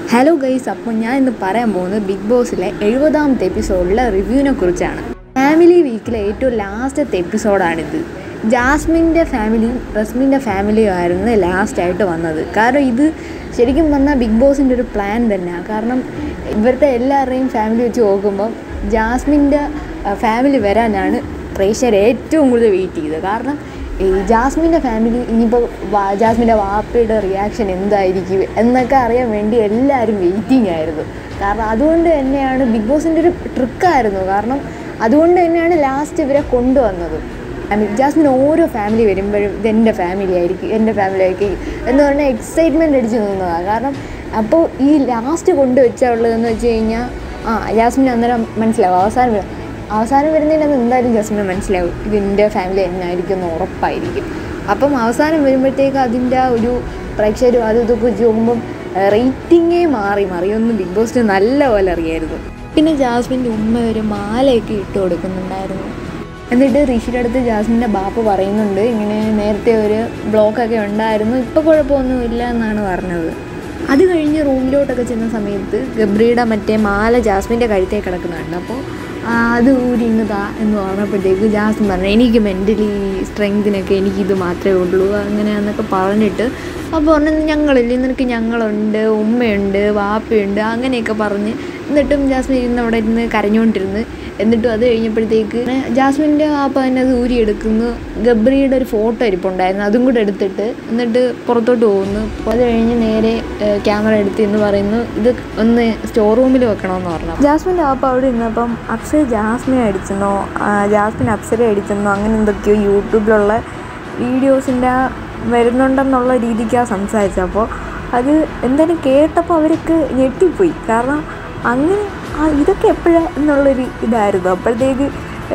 hello guys അപ്പോൾ ഞാൻ ഇന്ന് പറയാൻ പോകുന്നത് ബിഗ് ബോസിലെ എഴുപതാമത്തെ എപ്പിസോഡിലെ റിവ്യൂവിനെ കുറിച്ചാണ് ഫാമിലി വീക്കിലെ ഏറ്റവും ലാസ്റ്റത്തെ എപ്പിസോഡാണിത് ജാസ്മിൻ്റെ ഫാമിലിയും റസ്മിൻ്റെ ഫാമിലിയും ആയിരുന്നു ലാസ്റ്റായിട്ട് വന്നത് കാരണം ഇത് ശരിക്കും പറഞ്ഞാൽ ബിഗ് ബോസിൻ്റെ ഒരു പ്ലാൻ തന്നെയാണ് കാരണം ഇവരുടെ എല്ലാവരുടെയും ഫാമിലി വെച്ച് നോക്കുമ്പം ജാസ്മിൻ്റെ ഫാമിലി വരാനാണ് പ്രേക്ഷകർ ഏറ്റവും കൂടുതൽ വെയിറ്റ് ചെയ്തത് കാരണം ഈ ജാസ്മിൻ്റെ ഫാമിലി ഇനിയിപ്പോൾ ജാസ്മിൻ്റെ വാപ്പയുടെ റിയാക്ഷൻ എന്തായിരിക്കും എന്നൊക്കെ അറിയാൻ വേണ്ടി എല്ലാവരും വെയിറ്റിംഗ് ആയിരുന്നു കാരണം അതുകൊണ്ട് തന്നെയാണ് ബിഗ് ബോസിൻ്റെ ഒരു ട്രിക്കായിരുന്നു കാരണം അതുകൊണ്ട് തന്നെയാണ് ലാസ്റ്റ് ഇവരെ കൊണ്ടുവന്നത് ഐ മീൻ ജാസ്മിൻ ഓരോ ഫാമിലി വരുമ്പോഴും ഇത് എൻ്റെ ഫാമിലി ആയിരിക്കും എൻ്റെ ഫാമിലി ആയിരിക്കും എന്ന് പറഞ്ഞാൽ എക്സൈറ്റ്മെൻറ്റ് അടിച്ച് നിന്നതാണ് കാരണം അപ്പോൾ ഈ ലാസ്റ്റ് കൊണ്ടുവച്ച ഉള്ളതെന്ന് വെച്ച് കഴിഞ്ഞാൽ ആ ജാസ്മിൻ അന്നേരം മനസ്സിലാവും അവസാനം വരും അവസാനം വരുന്നതിനകത്ത് എന്തായാലും ജസ്മിന് മനസ്സിലാവും ഇതിൻ്റെ ഫാമിലി എന്നായിരിക്കും എന്ന് ഉറപ്പായിരിക്കും അപ്പം അവസാനം വരുമ്പോഴത്തേക്ക് അതിൻ്റെ ആ ഒരു പ്രേക്ഷകരും അതും ഇതൊക്കെ വെച്ച് നോക്കുമ്പം റേറ്റിങ്ങേ മാറി മാറി ഒന്ന് ബിഗ് ബോസിന് നല്ല പോലെ അറിയായിരുന്നു പിന്നെ ജാസ്മിൻ്റെ ഉമ്മ ഒരു മാലയൊക്കെ ഇട്ട് കൊടുക്കുന്നുണ്ടായിരുന്നു എന്നിട്ട് ഋഷിയുടെ അടുത്ത് ജാസ്മിൻ്റെ ബാപ്പ പറയുന്നുണ്ട് ഇങ്ങനെ നേരത്തെ ഒരു ബ്ലോക്കൊക്കെ ഉണ്ടായിരുന്നു ഇപ്പോൾ കുഴപ്പമൊന്നുമില്ല എന്നാണ് പറഞ്ഞത് അത് കഴിഞ്ഞ് റൂമിലോട്ടൊക്കെ ചെന്ന സമയത്ത് ഗബ്രിയുടെ മറ്റേ മാല ജാസ്മിൻ്റെ കഴുത്തേ കിടക്കുന്നുണ്ട് അപ്പോൾ അത് ഊരി ഇങ്ങ് താ എന്ന് പറഞ്ഞപ്പോഴത്തേക്ക് ജാസ്മിൻ പറഞ്ഞു എനിക്ക് മെൻ്റലി സ്ട്രെങ്തിനൊക്കെ എനിക്കിത് മാത്രമേ ഉള്ളൂ അങ്ങനെയാന്നൊക്കെ പറഞ്ഞിട്ട് അപ്പോൾ പറഞ്ഞു ഞങ്ങളില്ലേ നിനക്ക് ഞങ്ങളുണ്ട് ഉമ്മയുണ്ട് വാപ്പയുണ്ട് അങ്ങനെയൊക്കെ പറഞ്ഞ് എന്നിട്ടും ജാസ്മിൻ ഇരുന്ന് അവിടെ ഇരുന്ന് കരഞ്ഞുകൊണ്ടിരുന്ന് എന്നിട്ടും അത് കഴിഞ്ഞപ്പോഴത്തേക്ക് ജാസ്മിൻ്റെ ആപ്പ തന്നെ അത് ഊരിയെടുക്കുന്നു ഗബ്രിയുടെ ഒരു ഫോട്ടോ ഇരിപ്പുണ്ടായിരുന്നു അതും കൂടെ എടുത്തിട്ട് എന്നിട്ട് പുറത്തോട്ട് പോകുന്നു അത് കഴിഞ്ഞ് നേരെ ക്യാമറ എടുത്ത് എന്ന് പറയുന്നു ഇത് ഒന്ന് സ്റ്റോർ റൂമിൽ വെക്കണമെന്ന് പറഞ്ഞു ജാസ്മിൻ്റെ ആപ്പ അവിടെ ഇരുന്നപ്പം അക്ഷയ് ജാസ്മിനെ അടിച്ചെന്നോ ജാസ്മിൻ അപ്സര അടിച്ചെന്നോ അങ്ങനെ എന്തൊക്കെയോ യൂട്യൂബിലുള്ള വീഡിയോസിൻ്റെ വരുന്നുണ്ടെന്നുള്ള രീതിക്കാണ് സംസാരിച്ചത് അപ്പോൾ അത് എന്തായാലും കേട്ടപ്പോൾ അവർക്ക് ഞെട്ടിപ്പോയി കാരണം അങ്ങനെ ആ ഇതൊക്കെ എപ്പോഴാണ് എന്നുള്ളൊരു ഇതായിരുന്നു അപ്പോഴത്തേക്ക്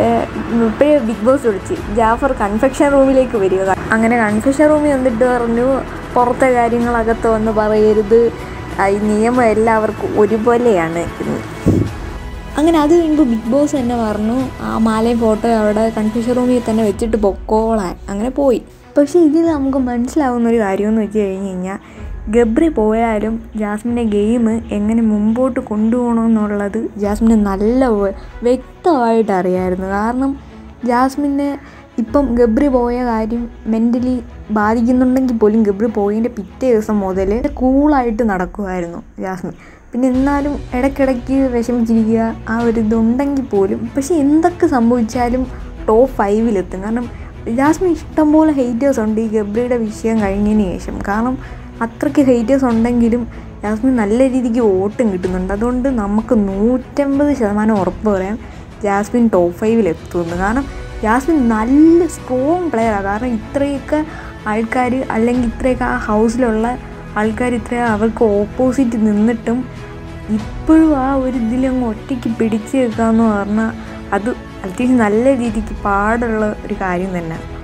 ഇപ്പോഴേ ബിഗ് ബോസ് വിളിച്ച് ജാഫർ കൺഫെക്ഷൻ റൂമിലേക്ക് വരിക അങ്ങനെ കൺഫെക്ഷൻ റൂമിൽ വന്നിട്ട് പറഞ്ഞു പുറത്തെ കാര്യങ്ങളകത്ത് വന്ന് പറയരുത് ഈ നിയമം എല്ലാവർക്കും ഒരുപോലെയാണ് എന്ന് അങ്ങനെ അത് കഴിയുമ്പോൾ ബിഗ് ബോസ് തന്നെ പറഞ്ഞു ആ മാലയും ഫോട്ടോ അവിടെ കൺഫ്യൂഷൻ റൂമിൽ തന്നെ വെച്ചിട്ട് പൊക്കോളാൻ അങ്ങനെ പോയി പക്ഷേ ഇതിൽ നമുക്ക് മനസ്സിലാവുന്ന ഒരു കാര്യമെന്ന് വെച്ച് കഴിഞ്ഞ് കഴിഞ്ഞാൽ ഗബ്രി പോയാലും ജാസ്മിൻ്റെ ഗെയിം എങ്ങനെ മുമ്പോട്ട് കൊണ്ടുപോകണമെന്നുള്ളത് ജാസ്മിന് നല്ല വ്യക്തമായിട്ട് അറിയാമായിരുന്നു കാരണം ജാസ്മിനെ ഇപ്പം ഗബ്രി പോയ കാര്യം മെൻ്റലി ബാധിക്കുന്നുണ്ടെങ്കിൽ പോലും ഗബ്രി പോയതിൻ്റെ പിറ്റേ ദിവസം മുതൽ കൂളായിട്ട് നടക്കുമായിരുന്നു ജാസ്മിൻ പിന്നെ എന്നാലും ഇടയ്ക്കിടയ്ക്ക് വിഷമിച്ചിരിക്കുക ആ ഒരു ഇതുണ്ടെങ്കിൽ പോലും പക്ഷേ എന്തൊക്കെ സംഭവിച്ചാലും ടോപ്പ് ഫൈവിലെത്തും കാരണം ജാസ്മിൻ ഇഷ്ടംപോലെ ഹെയ്റ്റേഴ്സ് ഉണ്ട് ഈ ഗബ്രിയുടെ വിഷയം കഴിഞ്ഞതിന് ശേഷം കാരണം അത്രയ്ക്ക് ഹെയ്റ്റേഴ്സ് ഉണ്ടെങ്കിലും ജാസ്മിൻ നല്ല രീതിക്ക് വോട്ടും കിട്ടുന്നുണ്ട് അതുകൊണ്ട് നമുക്ക് നൂറ്റമ്പത് ശതമാനം ഉറപ്പ് പറയാം ജാസ്മിൻ ടോപ്പ് ഫൈവിൽ എത്തുമെന്ന് കാരണം ജാസ്മിൻ നല്ല സ്ട്രോങ് പ്ലെയറാണ് കാരണം ഇത്രയൊക്കെ ആൾക്കാർ അല്ലെങ്കിൽ ഇത്രയൊക്കെ ആ ഹൗസിലുള്ള ആൾക്കാർ ഇത്രയും അവർക്ക് ഓപ്പോസിറ്റ് നിന്നിട്ടും ഇപ്പോഴും ആ ഒരു ഇതിലങ്ങ് ഒറ്റയ്ക്ക് പിടിച്ചു വെക്കാമെന്ന് പറഞ്ഞാൽ അത് അത്യാവശ്യം നല്ല രീതിക്ക് പാടുള്ള ഒരു കാര്യം തന്നെ